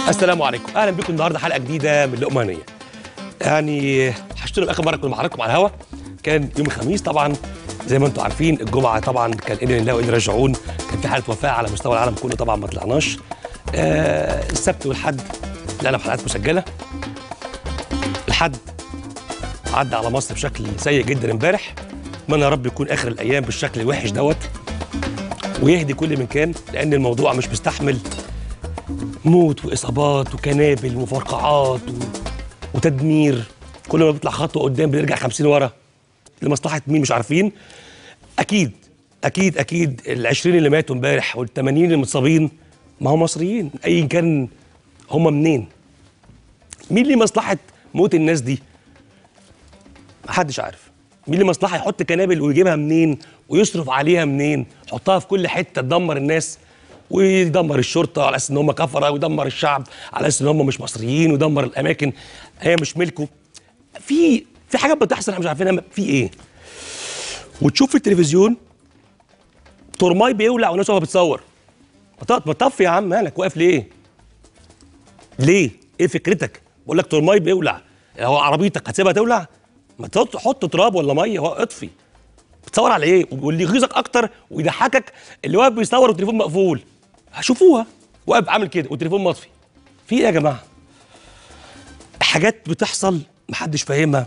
السلام عليكم اهلا بكم النهارده حلقه جديده من لقمه هنيه يعني هشتغل اخر مره كنا مع حضراتكم على الهوا كان يوم الخميس طبعا زي ما انتم عارفين الجمعه طبعا كان اذن الله واذن راجعون كان في حاله وفاه على مستوى العالم كله طبعا ما طلعناش آه السبت والحد لنا حلقات مسجله الحد عدى على مصر بشكل سيء جدا امبارح اتمنى يا رب يكون اخر الايام بالشكل الوحش دوت ويهدي كل من كان لان الموضوع مش مستحمل موت واصابات وكنابل ومفرقعات و... وتدمير كل ما بيطلع خطوه قدام بنرجع 50 ورا لمصلحه مين مش عارفين اكيد اكيد اكيد ال 20 اللي ماتوا امبارح وال 80 اللي متصابين ما هم مصريين ايا كان هم منين مين ليه مصلحه موت الناس دي محدش عارف مين ليه مصلحه يحط كنابل ويجيبها منين ويصرف عليها منين يحطها في كل حته تدمر الناس ويدمر الشرطه على اساس ان هم كفره ويدمر الشعب على اساس ان هم مش مصريين ويدمر الاماكن هي مش ملكه في في حاجات بتحصل احنا مش عارفينها في ايه وتشوف في التلفزيون ترماي بيولع والناس واقفه بتصور ما طفي يا عم مالك واقف ليه؟ ليه؟ ايه فكرتك؟ بقول لك ترماي بيولع هو عربيتك هتسيبها تولع؟ ما تحط تراب ولا ميه هو اطفي بتصور على ايه؟ واللي يغيظك اكتر ويضحكك اللي واقف بيصور والتليفون مقفول هشوفوها واقف عامل كده والتليفون مطفي في ايه يا جماعه؟ حاجات بتحصل محدش فاهمها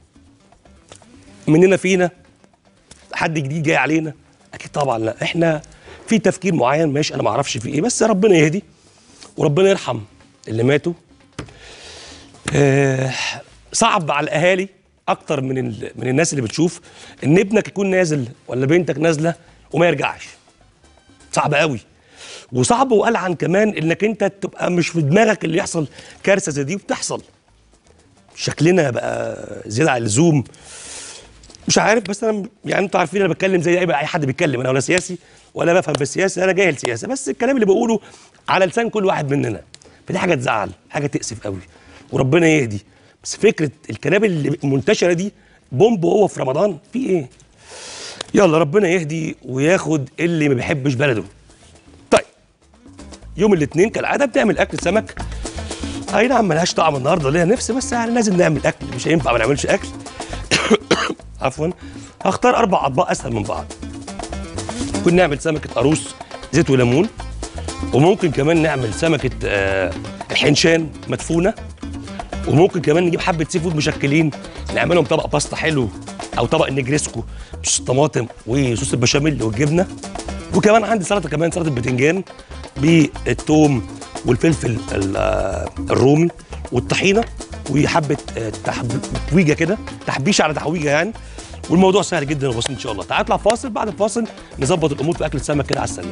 مننا فينا حد جديد جاي علينا اكيد طبعا لا احنا في تفكير معين ماشي انا ما اعرفش في ايه بس ربنا يهدي وربنا يرحم اللي ماتوا آه صعب على الاهالي اكتر من ال... من الناس اللي بتشوف ان ابنك يكون نازل ولا بنتك نازله وما يرجعش صعب قوي وصعب والعن كمان انك انت تبقى مش في دماغك اللي يحصل كارثه زي دي وبتحصل شكلنا بقى زياده عن اللزوم مش عارف بس انا يعني انتوا عارفين انا بتكلم زي اي اي حد بيتكلم انا ولا سياسي ولا بفهم بالسياسه انا جاهل سياسه بس الكلام اللي بقوله على لسان كل واحد مننا فدي حاجه تزعل حاجه تأسف قوي وربنا يهدي بس فكره الكنابل اللي منتشره دي بومب وهو في رمضان في ايه يلا ربنا يهدي وياخد اللي ما بيحبش بلده طيب يوم الاثنين كالعاده بنعمل اكل سمك اي نعم ملهاش طعم النهارده ليها نفس بس يعني لازم نعمل اكل مش هينفع ما نعملش اكل عفوا هختار اربع اطباق اسهل من بعض ممكن نعمل سمكه قاروص زيت وليمون وممكن كمان نعمل سمكه آه الحنشان مدفونه وممكن كمان نجيب حبه سي فود مشكلين نعملهم طبق باستا حلو او طبق النجريسكو بصوص الطماطم وصوص البشاميل والجبنه وكمان عندي سلطه كمان سلطه بتنجان بالثوم والفلفل الرومي والطحينه وحبه تحويجه كده تحبيشه على تحويجه يعني والموضوع سهل جدا وبسيط ان شاء الله تعال نطلع فاصل بعد الفاصل نظبط الامور في اكل السمك كده على السريع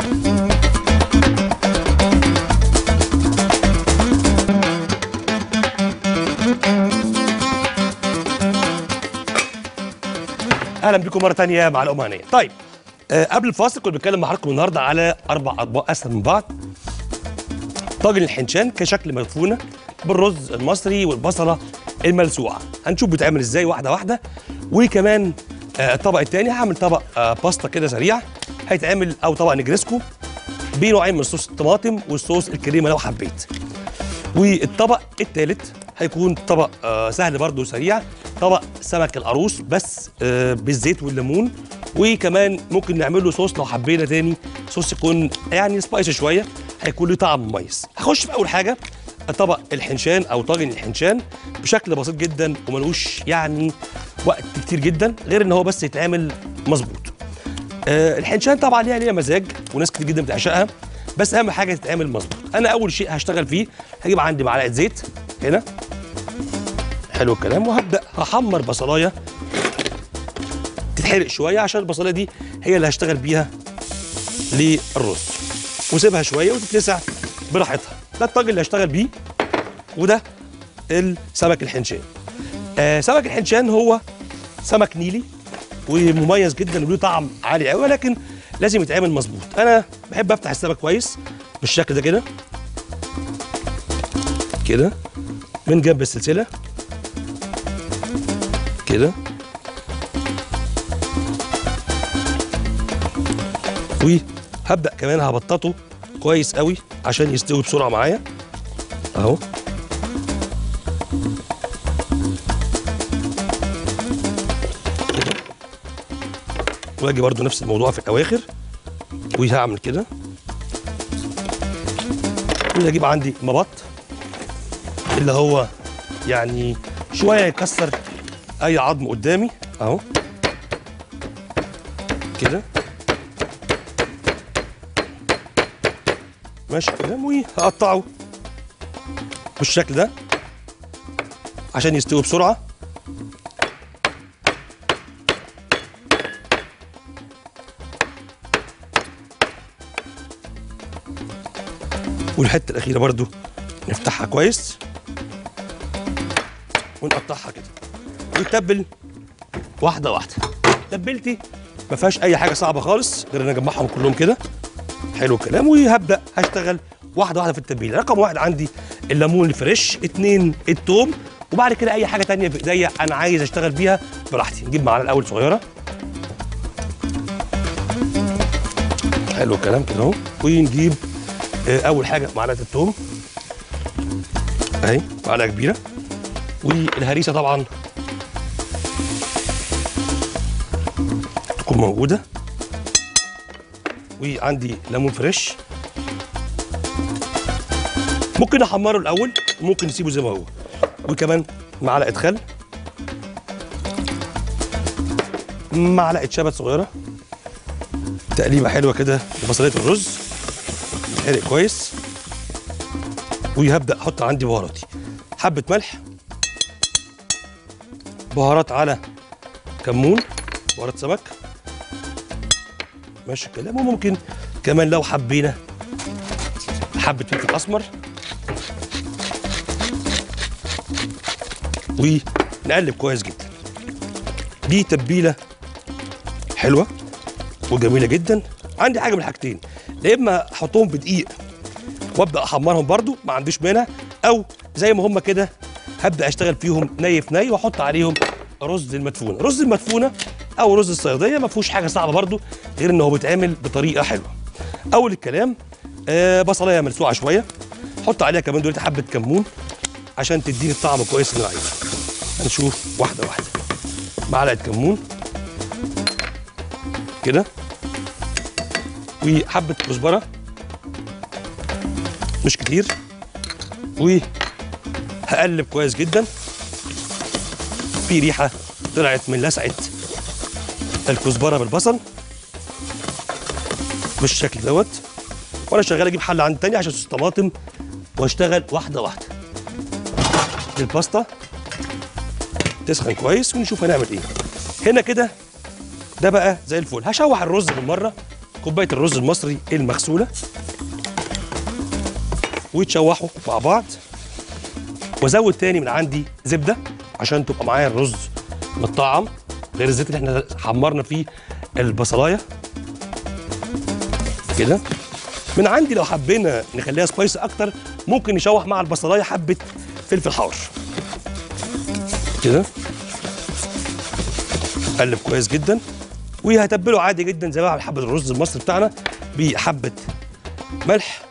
اهلا بكم مره ثانيه مع الامانيه طيب أه قبل الفاصل كنت بتكلم مع حضراتكم النهارده على اربع اطباق اسهل من بعض طاجن الحنشان كشكل مدفونه بالرز المصري والبصله الملسوعه هنشوف بيتعمل ازاي واحده واحده وكمان آه الطبق الثاني هعمل طبق آه باستا كده سريع هيتعمل او طبق نجريسكو بنوعين من صوص الطماطم والصوص الكريمه لو حبيت والطبق الثالث هيكون طبق آه سهل برده سريع طبق سمك القاروص بس آه بالزيت والليمون وكمان ممكن نعمل له صوص لو حبينا تاني صوص يكون يعني سبايسي شويه هيكون له طعم مميز هخش في اول حاجه طبق الحنشان او طاجن الحنشان بشكل بسيط جدا وملوش يعني وقت كتير جدا غير ان هو بس يتعمل مظبوط آه الحنشان طبعا ليها ليها مزاج وناس كتير جدا بتعشقها بس اهم حاجه تتعمل مظبوط انا اول شيء هشتغل فيه هجيب عندي معلقه زيت هنا حلو الكلام وهبدا هحمر بصلايه تتحرق شويه عشان البصلايه دي هي اللي هشتغل بيها للرز وسيبها شويه وتتلسع براحتها ده الطاجن اللي هشتغل بيه وده السمك الحنشان آه سمك الحنشان هو سمك نيلي ومميز جدا وله طعم عالي قوي ولكن لازم يتعمل مظبوط انا بحب افتح السمك كويس بالشكل ده كده كده من جنب السلسله كده وهبدا كمان هبططه كويس قوي عشان يستوي بسرعه معايا اهو كده واجي برضو نفس الموضوع في الاواخر وهعمل كده واجيب عندي مبط اللي هو يعني شويه يكسر اي عظم قدامي اهو كده ماشي الكلام وهقطعه بالشكل ده عشان يستوي بسرعه والحته الاخيره برضو نفتحها كويس ونقطعها كده ونتبل واحده واحده تبلتي ما فيهاش اي حاجه صعبه خالص غير ان اجمعهم كلهم كده حلو الكلام وهبدا هشتغل واحده واحده في التتبيله رقم واحد عندي الليمون الفريش اتنين التوم وبعد كده اي حاجه تانية بايديا انا عايز اشتغل بيها براحتي نجيب معانا الاول صغيره حلو الكلام كده اهو ونجيب آه، اول حاجه معلقه التوم اهي معلقه كبيره والهريسه طبعا تكون موجوده وعندي ليمون فريش ممكن احمره الاول وممكن نسيبه زي ما هو وكمان معلقه خل معلقه شبت صغيره تقليبه حلوه كده لبصليه الرز يتحرق كويس وهبدا احط عندي بهاراتي حبه ملح بهارات على كمون بهارات سمك ماشي الكلام وممكن كمان لو حبينا حبه فلفل اسمر ونقلب كويس جدا دي تتبيله حلوه وجميله جدا عندي حاجه من الحاجتين يا اما احطهم بدقيق وابدا احمرهم برضو ما عنديش مانع او زي ما هم كده هبدا اشتغل فيهم ني في ني واحط عليهم رز المدفونه رز المدفونه او رز الصياديه ما فيهوش حاجه صعبه برضو غير ان هو بيتعمل بطريقه حلوه اول الكلام آه بصلايه ملسوعه شويه حط عليها كمان دلوقتي حبه كمون عشان تديني الطعم كويس اللي انا عايزه هنشوف واحده واحده معلقه كمون كده وحبه كزبره مش كتير وهقلب كويس جدا في ريحه طلعت من لسعه الكزبره بالبصل بالشكل دوت وانا شغال اجيب حله عندي تاني عشان صوص طماطم واشتغل واحده واحده الباستا تسخن كويس ونشوف هنعمل ايه هنا كده ده بقى زي الفل هشوح الرز بالمره كوبايه الرز المصري المغسوله ويتشوحوا مع بعض وازود تاني من عندي زبده عشان تبقى معايا الرز متطعم غير الزيت اللي احنا حمرنا فيه البصلايه كده من عندي لو حبينا نخليها سبايسي اكتر ممكن نشوح مع البصلايه حبه فلفل حار كده قلب كويس جدا وهتبله عادي جدا زي ما بعمل حبه الرز المصري بتاعنا بحبه ملح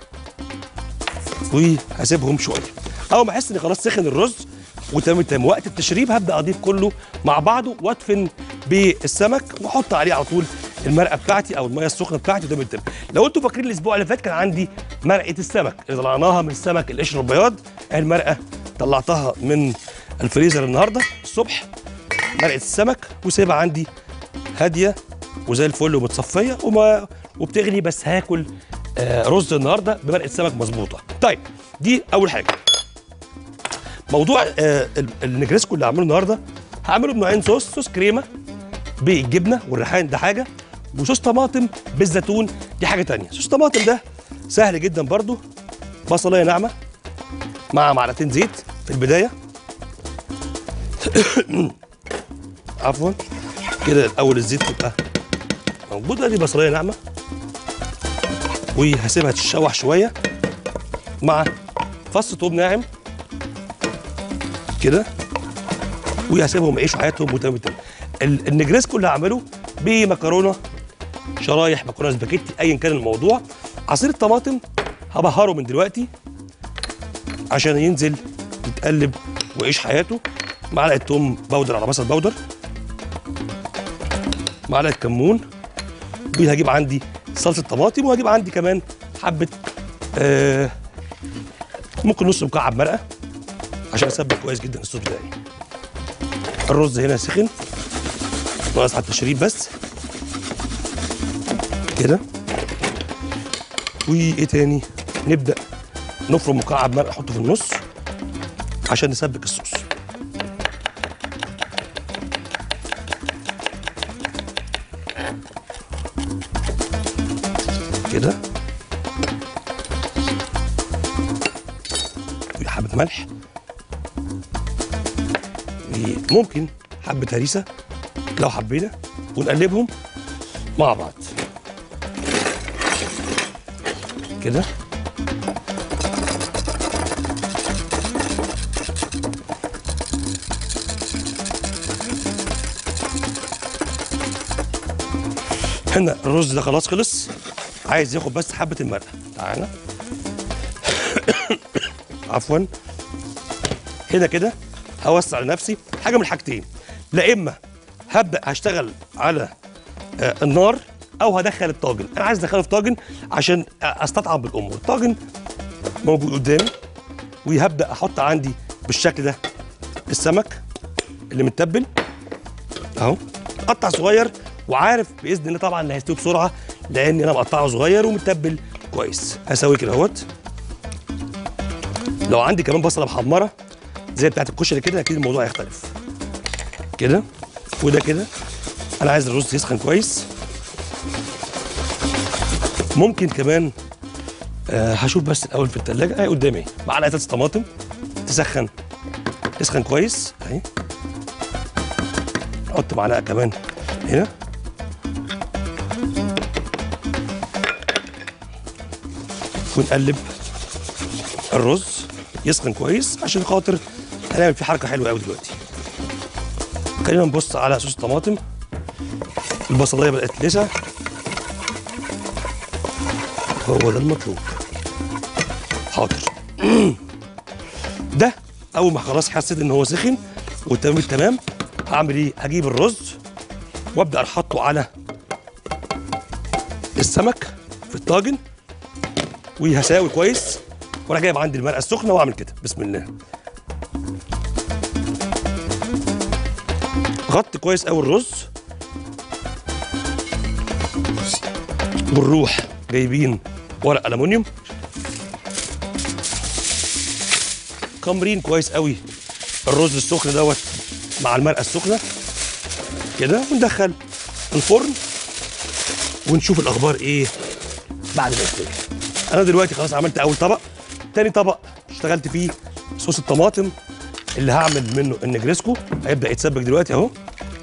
وهسيبهم شويه اول ما احس ان خلاص سخن الرز وتمام تمام وقت التشريب هبدا اضيف كله مع بعضه وادفن بالسمك واحط عليه على طول المرقه بتاعتي او الميه السخنه بتاعتي وده بالتم لو انتوا فاكرين الاسبوع اللي فات كان عندي مرقه السمك اللي طلعناها من السمك القشر البياض المرقه طلعتها من الفريزر النهارده الصبح مرقه السمك وسيبها عندي هاديه وزي الفل ومتصفيه وما وبتغلي بس هاكل آه رز النهارده بمرقه سمك مظبوطه طيب دي اول حاجه موضوع آه ال- النجريسكو اللي هعمله النهارده هعمله بنوعين صوص صوص كريمه بالجبنه والريحان ده حاجه وصوص طماطم بالزيتون دي حاجه تانية صوص طماطم ده سهل جدا برضو بصلايه ناعمه مع معلقتين زيت في البدايه عفوا كده الاول الزيت تبقى موجوده دي بصلايه ناعمه وهسيبها تتشوح شويه مع فص ثوم ناعم كده وهسيبهم يعيشوا حياتهم وتمام التمام ال- النجريسكو اللي هعمله بمكرونه شرايح مكرونه سباكيتي ايا كان الموضوع عصير الطماطم هبهره من دلوقتي عشان ينزل يتقلب ويعيش حياته معلقه توم بودر على بصل بودر معلقه كمون وهجيب عندي صلصه طماطم وهجيب عندي كمان حبه آه ممكن نص مكعب مرقه عشان اسبك كويس جدا الصوص بتاعي الرز هنا سخن ناقص على التشريب بس كده وايه تاني نبدا نفرم مكعب مرقه احطه في النص عشان نسبك الصوص كده حبة ملح ممكن حبة هريسة لو حبينا ونقلبهم مع بعض كده هنا الرز ده خلاص خلص عايز ياخد بس حبه المرقه تعالى عفوا هنا كده هوسع لنفسي حاجه من الحاجتين لا اما هبدا هشتغل على آه، النار او هدخل الطاجن انا عايز ادخله في طاجن عشان استطعم بالامور الطاجن موجود قدامي وهبدا احط عندي بالشكل ده السمك اللي متبل اهو قطع صغير وعارف باذن الله طبعا ان هيستوي بسرعه لان انا مقطعه صغير ومتبل كويس هسويه كده اهوت لو عندي كمان بصله محمره زي بتاعت الكشري كده اكيد الموضوع هيختلف كده وده كده انا عايز الرز يسخن كويس ممكن كمان آه هشوف بس الاول في التلاجة اهي قدامي معلقه صلصه طماطم تسخن تسخن كويس اهي احط معلقه كمان هنا ونقلب الرز يسخن كويس عشان خاطر هنعمل فيه حركه حلوه قوي دلوقتي خلينا نبص على صوص الطماطم البصلايه بدات تلسع هو ده المطلوب حاضر ده اول ما خلاص حسيت ان هو سخن والتمام التمام هعمل ايه هجيب الرز وابدا احطه على السمك في الطاجن وهساوي كويس وانا جايب عندي المرقه السخنه واعمل كده بسم الله غطي كويس قوي الرز والروح جايبين ورق الومنيوم كامرين كويس قوي الرز السخن دوت مع المرقه السخنه كده وندخل الفرن ونشوف الاخبار ايه بعد ما يستوي انا دلوقتي خلاص عملت اول طبق تاني طبق اشتغلت فيه صوص الطماطم اللي هعمل منه النجريسكو هيبدا يتسبك دلوقتي اهو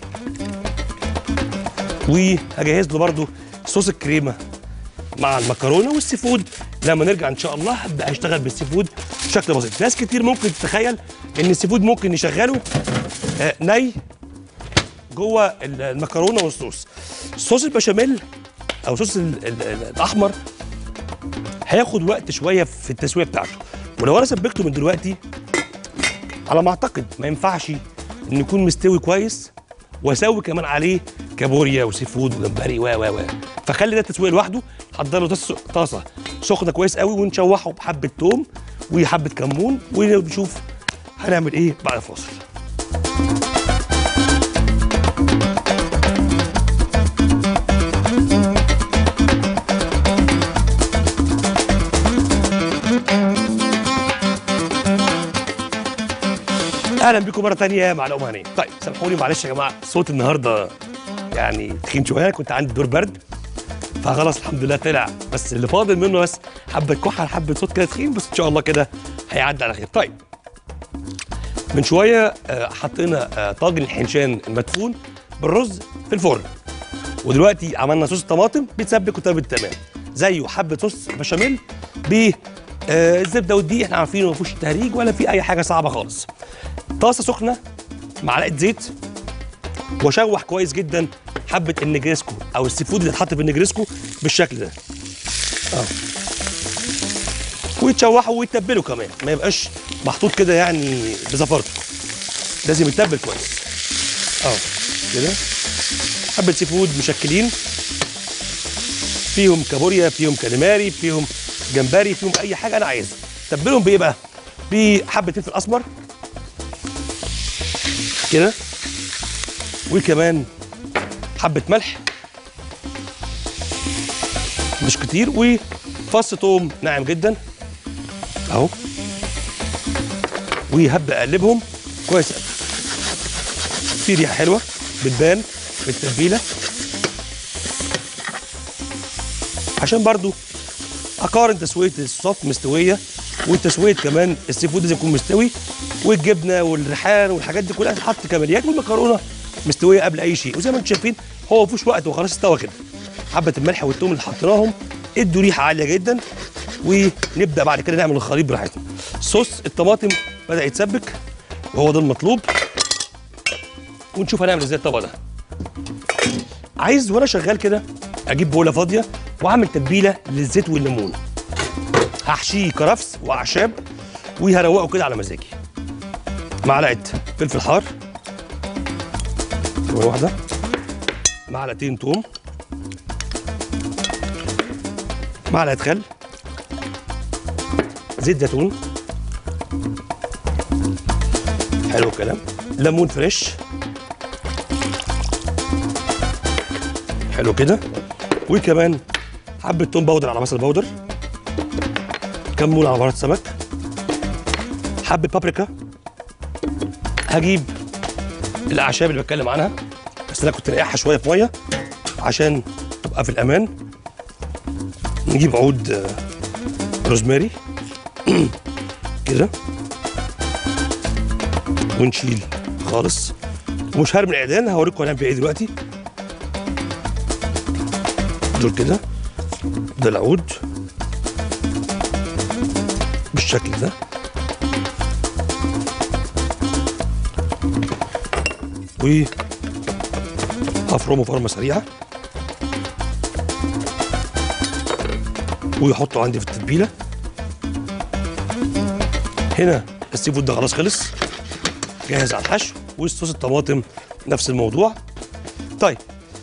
وهجهز له برده صوص الكريمه مع المكرونه والسي فود لما نرجع ان شاء الله هبدا اشتغل بالسي فود بشكل بسيط ناس كتير ممكن تتخيل ان السي فود ممكن يشغله آه ني جوه المكرونه والصوص صوص البشاميل او صوص ال- ال- ال- الاحمر هياخد وقت شويه في التسويه بتاعته ولو انا سبكته من دلوقتي على ما اعتقد ما ينفعش انه يكون مستوي كويس واسوي كمان عليه كابوريا وسي فود وجمبري و و و فخلي ده التسويه لوحده حضر له طاس- طاسه سخنه كويس قوي ونشوحه بحبه توم وحبه كمون ونشوف هنعمل ايه بعد الفاصل اهلا بكم مره تانية مع الام هنيه طيب سامحوني معلش يا جماعه صوت النهارده يعني تخين شويه أنا كنت عندي دور برد فخلاص الحمد لله طلع بس اللي فاضل منه بس حبه كحه حبه صوت كده تخين بس ان شاء الله كده هيعدي على خير طيب من شويه آه، حطينا آه، طاجن الحنشان المدفون بالرز في الفرن ودلوقتي عملنا صوص الطماطم بيتسبك وتمام التمام زيه حبه صوص بشاميل ب آه، الزبده والدقيق احنا عارفين ما فيهوش تهريج ولا في اي حاجه صعبه خالص طاسه سخنه معلقه زيت واشوح كويس جدا حبه النجريسكو او السي فود اللي اتحط في النجريسكو بالشكل ده اه ويتشوحوا ويتبلوا كمان ما يبقاش محطوط كده يعني بزفرته لازم يتبل كويس اهو كده حبه سي فود مشكلين فيهم كابوريا فيهم كاليماري فيهم جمبري فيهم اي حاجه انا عايزها تبلهم بايه بقى بحبه فلفل اسمر كده وكمان حبه ملح مش كتير وفص توم ناعم جدا اهو وهبدا اقلبهم كويس قوي في ريحه حلوه بتبان في التتبيله عشان برضو اقارن تسويه الصوصات مستويه وتسويه كمان السي فود لازم يكون مستوي والجبنه والريحان والحاجات دي كلها تتحط كماليات والمكرونه مستويه قبل اي شيء وزي ما انتم شايفين هو مفيش وقت وخلاص استوى كده حبه الملح والثوم اللي حطيناهم ادوا ريحه عاليه جدا ونبدا بعد كده نعمل الخليط براحتنا صوص الطماطم بدا يتسبك وهو ده المطلوب ونشوف هنعمل ازاي الطبق ده عايز وانا شغال كده اجيب بوله فاضيه واعمل تتبيله للزيت والليمون هحشيه كرفس واعشاب وهروقه كده على مزاجي معلقه فلفل حار شويه واحده معلقتين توم معلقه خل زيت زيتون حلو الكلام ليمون فريش حلو كده وكمان حبه توم باودر على بصل باودر كمون على بهارات سمك حبه بابريكا هجيب الاعشاب اللي بتكلم عنها بس انا كنت نقعها شويه في ميه عشان تبقى في الامان نجيب عود آه، روزماري كده ونشيل خالص ومش هرمي العيدان هوريكم هنعمل ايه دلوقتي دول كده ده العود بالشكل ده و هفرمه فرمه سريعه ويحطه عندي في التتبيله هنا السي فود ده خلاص خلص جاهز على الحشو والصوص الطماطم نفس الموضوع طيب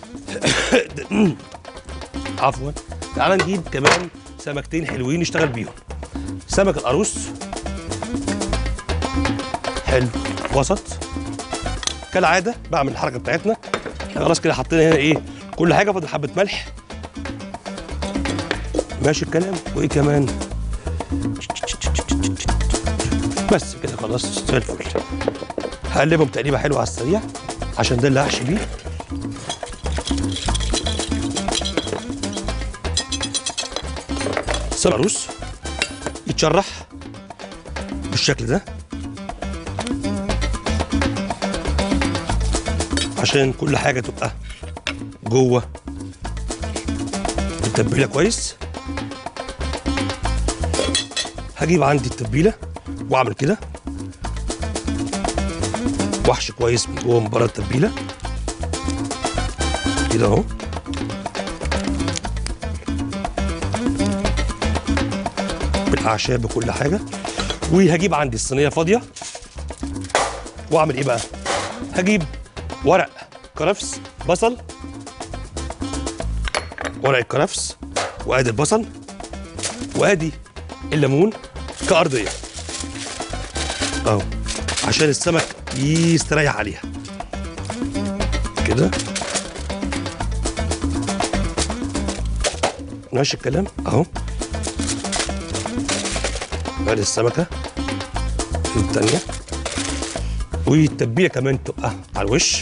عفوا تعال نجيب كمان سمكتين حلوين نشتغل بيهم سمك القاروص حلو وسط كالعاده بعمل الحركه بتاعتنا احنا خلاص كده حطينا هنا ايه كل حاجه فاضل حبه ملح ماشي الكلام وايه كمان بس كده خلاص زي الفل هقلبهم تقليبه حلوه على السريع عشان ده اللي هحشي بيه سمك عروس يتشرح بالشكل ده عشان كل حاجه تبقى جوه التتبيله كويس هجيب عندي التتبيله واعمل كده واحشي كويس من جوه من بره التتبيله كده اهو بالاعشاب بكل حاجه وهجيب عندي الصينيه فاضيه واعمل ايه بقى هجيب ورق كرفس بصل ورق الكرفس وادي البصل وادي الليمون كأرضية اهو عشان السمك يستريح عليها كده ماشي الكلام اهو ادي السمكه التانية والتتبيله كمان تبقى على الوش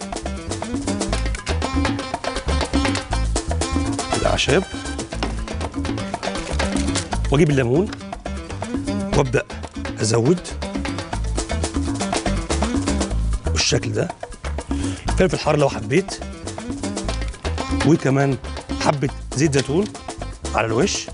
الاعشاب واجيب الليمون وابدا ازود بالشكل ده فلفل حار لو حبيت وكمان حبه زيت زيتون على الوش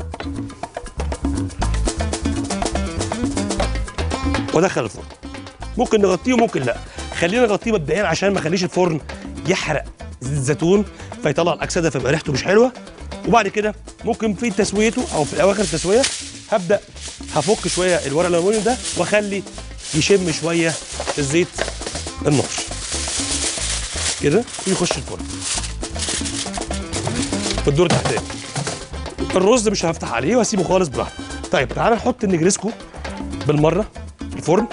وادخل الفرن ممكن نغطيه وممكن لا خلينا نغطيه مبدئيا عشان ما اخليش الفرن يحرق زيت الزيتون فيطلع الاكسده فيبقى ريحته مش حلوه وبعد كده ممكن في تسويته او في اواخر التسويه هبدا هفك شويه الورق الالومنيوم ده واخلي يشم شويه الزيت النار كده ويخش الفرن في الدور التحتاني الرز مش هفتح عليه واسيبه خالص براحته طيب تعالى نحط النجريسكو بالمره في الفرن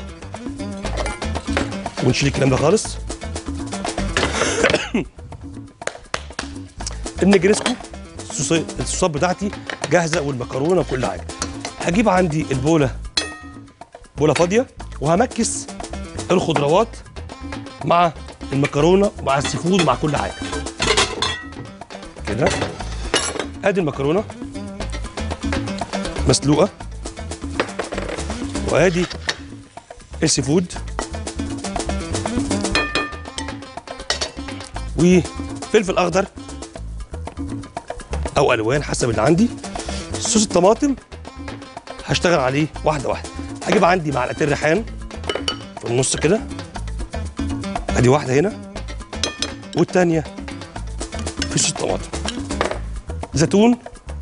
ونشيل الكلام ده خالص النجريسكو الصوصي- الصوصات بتاعتي جاهزه والمكرونه وكل حاجه هجيب عندي البوله بوله فاضيه وهمكس الخضروات مع المكرونه ومع السي فود ومع كل حاجه كده ادي المكرونه مسلوقه وادي السي فود وفلفل اخضر او الوان حسب اللي عندي صوص الطماطم هشتغل عليه واحده واحده هجيب عندي معلقتين ريحان في النص كده ادي واحده هنا والتانيه في صوص الطماطم زيتون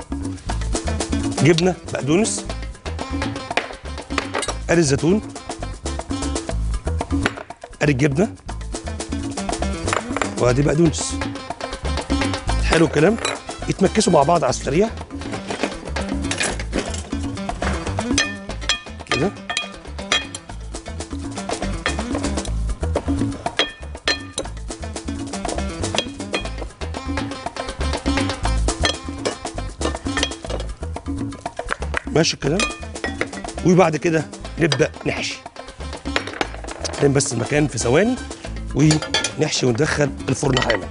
جبنه بقدونس ادي الزيتون ادي الجبنه وادي بقدونس حلو الكلام يتمكسوا مع بعض على السريع كده ماشي الكلام وبعد كده نبدا نحشي نعمل بس المكان في ثواني ونحشي وندخل الفرن حالا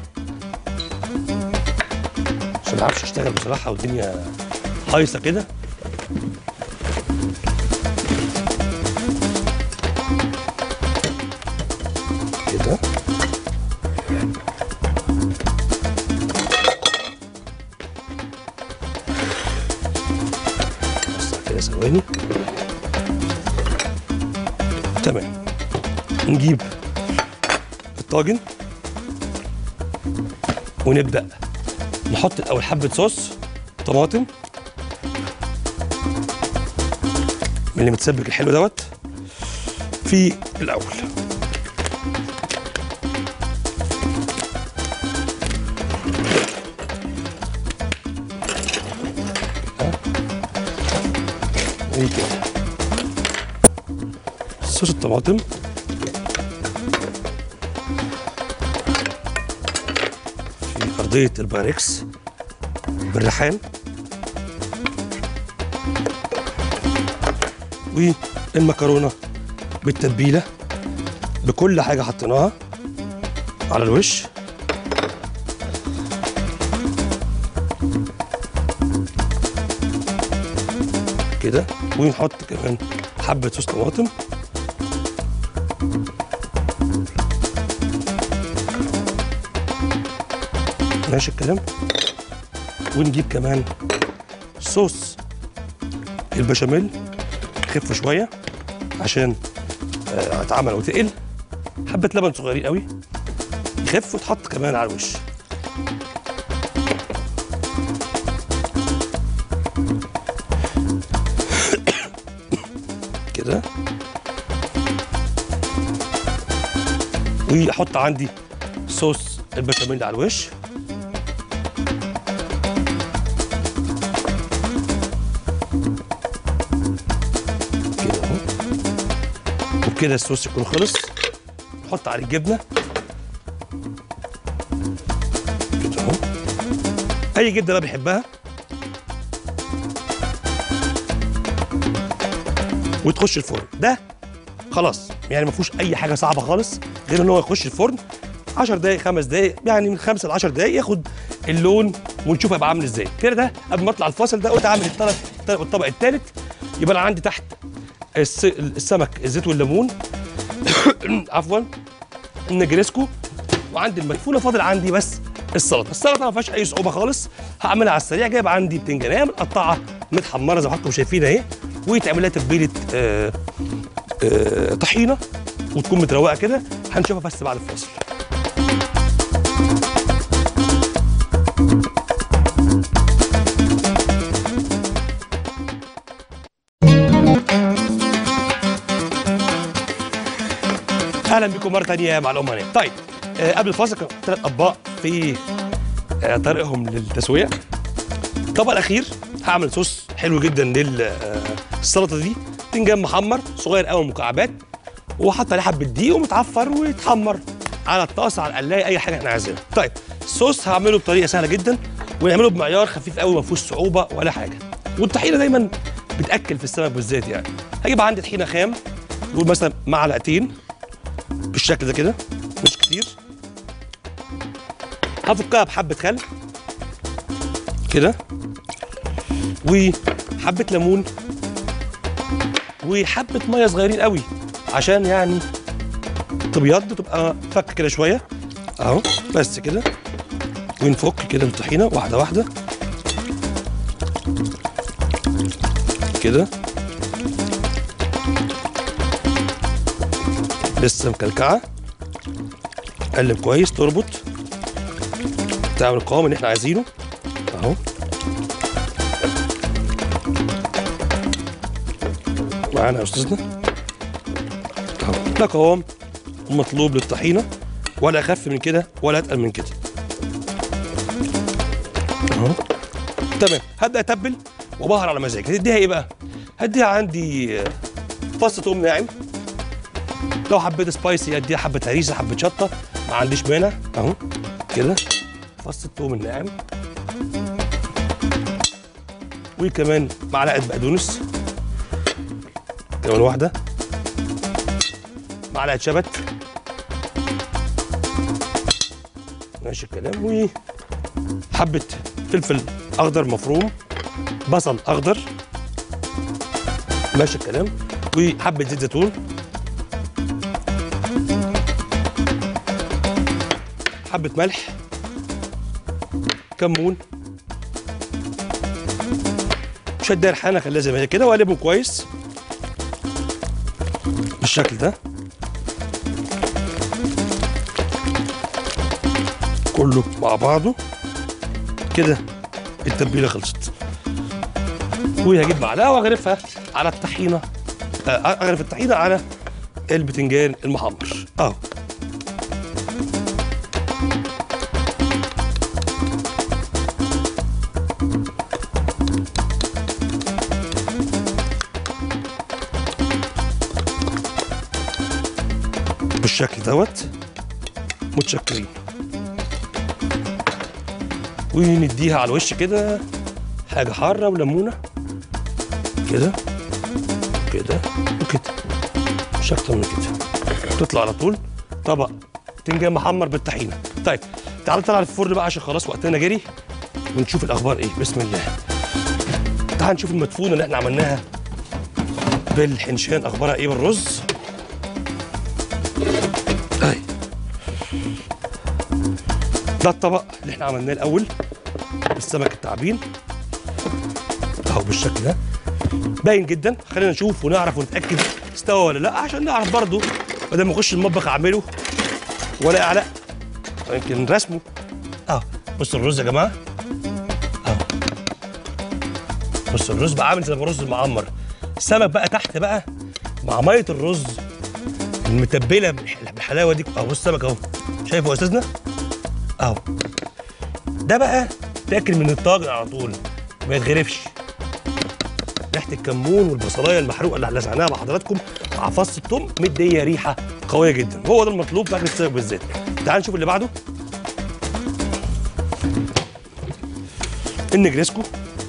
عشان ما اعرفش اشتغل بصراحه والدنيا هايصه كده كده بس كده ثواني تمام نجيب الطاجن ونبدأ نحط الأول حبة صوص طماطم من اللي متسبك الحلو دوت في الأول ايه كده صوص الطماطم في أرضية الباركس بالريحان والمكرونة بالتتبيلة بكل حاجة حطيناها على الوش كده ونحط كمان حبة صوص طماطم ماشي الكلام ونجيب كمان صوص البشاميل خف شويه عشان آه، اتعمل وتقل حبه لبن صغيرين قوي يخف وتحط كمان على الوش كده واحط عندي صوص البشاميل على الوش كده اهو وبكده الصوص يكون خلص نحط عليه الجبنه كده اهو اي جبنه بقى بيحبها وتخش الفرن ده خلاص يعني ما فيهوش اي حاجه صعبه خالص غير ان هو يخش الفرن 10 دقائق 5 دقائق يعني من 5 ل 10 دقائق ياخد اللون ونشوف هيبقى عامل ازاي كده ده قبل ما اطلع الفاصل ده قلت اعمل الطبق الطبق الثالث يبقى انا عندي تحت الس- السمك الزيت والليمون عفوا النجريسكو وعندي المدفونه فاضل عندي بس السلطه السلطه ما فيهاش اي صعوبه خالص هعملها على السريع جايب عندي بتنجانيه متقطعه متحمره زي ما حضراتكم شايفين اهي ويتعمل لها تتبيله آه آه طحينه وتكون متروقه كده هنشوفها بس بعد الفاصل اهلا بكم مره ثانيه مع الامانيه طيب آه قبل الفاصل كان ثلاث اطباق في آه طريقهم للتسويه الطبق الاخير هعمل صوص حلو جدا للسلطه دي بتنجان محمر صغير قوي مكعبات وحط عليه حبه دقيق ومتعفر ويتحمر على الطاسه على القلايه اي حاجه احنا عايزينها طيب الصوص هعمله بطريقه سهله جدا ونعمله بمعيار خفيف قوي ما فيهوش صعوبه ولا حاجه والطحينه دايما بتاكل في السمك بالذات يعني هجيب عندي طحينه خام نقول مثلا معلقتين بالشكل ده كده مش كتير هفكها بحبه خل كده وحبه ليمون وحبه ميه صغيرين قوي عشان يعني تبيض وتبقى فك كده شويه اهو بس كده ونفك كده الطحينه واحده واحده كده لسه مكلكعه قلب كويس تربط تعمل القوام اللي احنا عايزينه اهو معانا يا استاذنا اهو ده قوام مطلوب للطحينه ولا اخف من كده ولا اتقل من كده اهو تمام هبدا اتبل وبهر على مزاجي هتديها ايه بقى هديها عندي فص ثوم ناعم لو حبيت سبايسي اديها حبه هريسه حبه شطه ما عنديش مانع اهو كده فص الثوم الناعم وكمان معلقه بقدونس كمان واحده معلقه شبت ماشي الكلام وحبه فلفل اخضر مفروم بصل اخضر ماشي الكلام وحبه زيت زيتون حبه ملح كمون شده ريحانه خليها زي ما هي كده واقلبهم كويس بالشكل ده كله مع بعضه كده التتبيله خلصت وهجيب معلقه واغرفها على الطحينه آه، اغرف الطحينه على البتنجان المحمر اهو بالشكل دوت متشكرين ونديها على الوش كده حاجه حاره وليمونه كده كده وكده مش اكتر من كده تطلع على طول طبق بتنجان محمر بالطحينه طيب تعالى نطلع الفرن بقى عشان خلاص وقتنا جري ونشوف الاخبار ايه بسم الله تعال نشوف المدفونه اللي احنا عملناها بالحنشان اخبارها ايه بالرز اي ده الطبق اللي احنا عملناه الاول بالسمك التعبين اهو بالشكل ده باين جدا خلينا نشوف ونعرف ونتاكد استوى ولا لا عشان نعرف برضو بدل ما اخش المطبخ اعمله ولا اعلق يمكن رسمه اهو بص الرز يا جماعه اهو بص الرز بقى عامل زي الرز المعمر السمك بقى تحت بقى مع ميه الرز المتبله بالح- بالحلاوه دي اهو بص السمك اهو شايفه يا استاذنا اهو ده بقى تاكل من الطاجن على طول ما يتغرفش ريحه الكمون والبصلايه المحروقه اللي لسعناها مع حضراتكم مع فص الثوم مديه ريحه قويه جدا هو ده المطلوب في اكل السمك بالذات تعال نشوف اللي بعده النجريسكو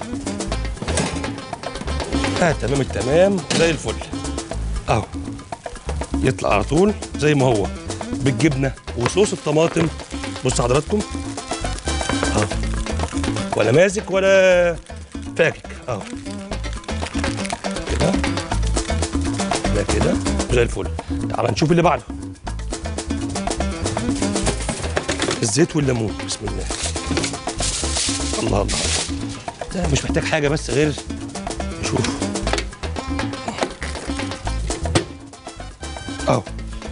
اه تمام التمام زي الفل اهو يطلع على طول زي ما هو بالجبنه وصوص الطماطم بص حضراتكم اهو ولا ماسك ولا فاكك اهو كده ده كده زي الفل تعال نشوف اللي بعده الزيت والليمون بسم الله الله الله ده مش محتاج حاجه بس غير نشوف اهو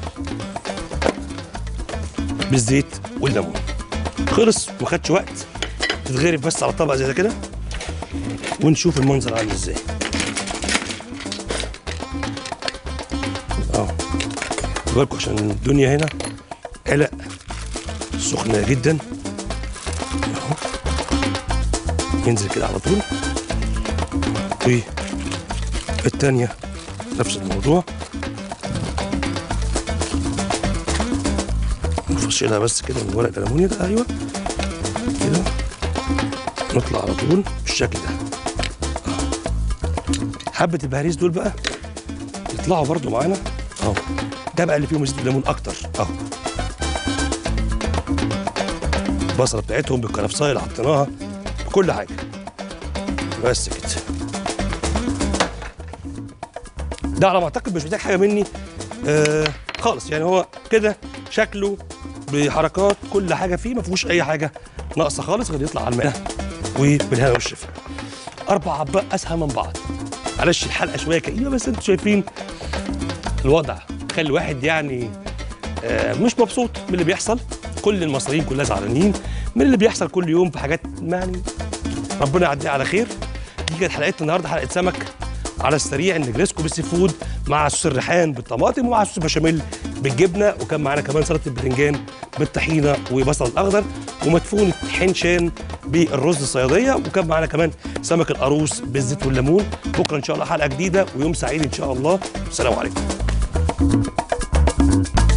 بالزيت والليمون خلص ما خدش وقت تتغرف بس على طبق زي ده كده ونشوف المنظر عامل ازاي اهو خدوا بالكم عشان الدنيا هنا قلق سخنة جدا اهو ينزل كده على طول والتانية نفس الموضوع نفصلها بس كده من ورق الألمونيا ده أيوه كده نطلع على طول بالشكل ده أهو. حبة البهاريز دول بقى يطلعوا برضو معانا اهو ده بقى اللي فيهم زيت الليمون اكتر اهو البصله بتاعتهم بالكرفسايه اللي حطيناها بكل حاجه بس كده ده على ما اعتقد مش محتاج حاجه مني آه خالص يعني هو كده شكله بحركات كل حاجه فيه ما فيهوش اي حاجه ناقصه خالص غير يطلع على الماء وبالهنا والشفا اربع اطباق اسهل من بعض معلش الحلقه شويه كئيبه بس انتوا شايفين الوضع خلي الواحد يعني آه، مش مبسوط من اللي بيحصل كل المصريين كلها زعلانين من اللي بيحصل كل يوم في حاجات يعني ربنا يعديها على خير دي كانت حلقتنا النهارده حلقه سمك على السريع نجرسكو بالسي فود مع صوص الريحان بالطماطم ومع صوص البشاميل بالجبنه وكان معانا كمان سلطه البتنجان بالطحينه وبصل الاخضر ومدفون حنشان بالرز الصياديه وكان معانا كمان سمك القاروص بالزيت والليمون بكره ان شاء الله حلقه جديده ويوم سعيد ان شاء الله السلام عليكم